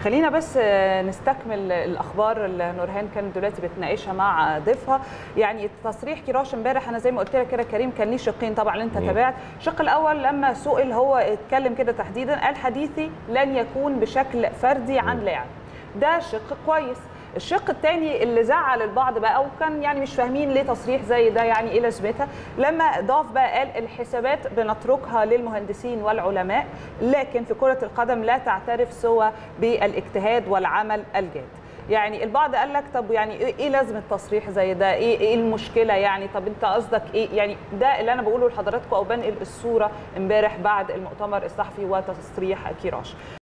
خلينا بس آه، نستكمل الاخبار اللي نورهان كانت دلوقتي بتناقشها مع ضيفها يعني تصريح كيروش امبارح انا زي ما قلت لك كده كريم كان ليه شقين طبعا انت مم. تابعت الشق الاول لما سئل هو اتكلم كده تحديدا قال حديثي لن يكون بشكل فردي عن لاعب ده شق كويس الشق الثاني اللي زعل البعض بقى وكان يعني مش فاهمين ليه تصريح زي ده يعني ايه لازمتها لما ضاف بقى قال الحسابات بنتركها للمهندسين والعلماء لكن في كرة القدم لا تعترف سوى بالاجتهاد والعمل الجاد يعني البعض قال لك طب يعني ايه إيه لازمه تصريح زي ده ايه ايه المشكله يعني طب انت قصدك ايه يعني ده اللي انا بقوله لحضراتكم او بنقل الصوره امبارح بعد المؤتمر الصحفي وتصريح كيروش